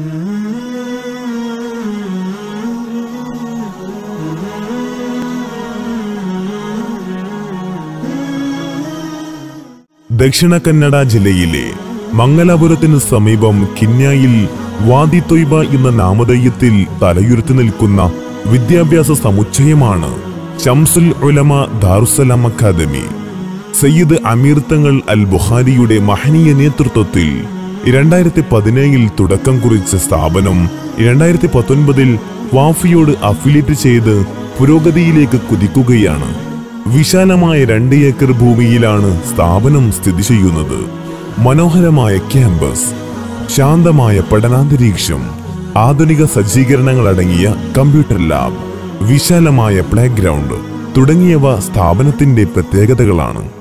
ദക്ഷിണ കന്നഡ ജില്ലയിലെ മംഗലാപുരത്തിന് സമീപം കിന്യായിൽ വാദി തൊയ്ബ എന്ന നാമധേയത്തിൽ തലയുയർത്തി നിൽക്കുന്ന വിദ്യാഭ്യാസ സമുച്ചയമാണ് ഷംസുൽ ഉലമ ദാറുസലാം അക്കാദമി സയ്യിദ് അമീർ തങ്ങൾ അൽ ബുഖാരിയുടെ മഹനീയ നേതൃത്വത്തിൽ രണ്ടായിരത്തി പതിനേഴിൽ തുടക്കം കുറിച്ച സ്ഥാപനം രണ്ടായിരത്തി പത്തൊൻപതിൽ വാഫിയോട് അഫിലിയേറ്റ് ചെയ്ത് പുരോഗതിയിലേക്ക് കുതിക്കുകയാണ് വിശാലമായ രണ്ട് ഏക്കർ ഭൂമിയിലാണ് സ്ഥാപനം സ്ഥിതി ചെയ്യുന്നത് മനോഹരമായ ക്യാമ്പസ് ശാന്തമായ പഠനാന്തരീക്ഷം ആധുനിക സജ്ജീകരണങ്ങൾ അടങ്ങിയ കമ്പ്യൂട്ടർ ലാബ് വിശാലമായ പ്ലേ ഗ്രൗണ്ട് തുടങ്ങിയവ സ്ഥാപനത്തിന്റെ പ്രത്യേകതകളാണ്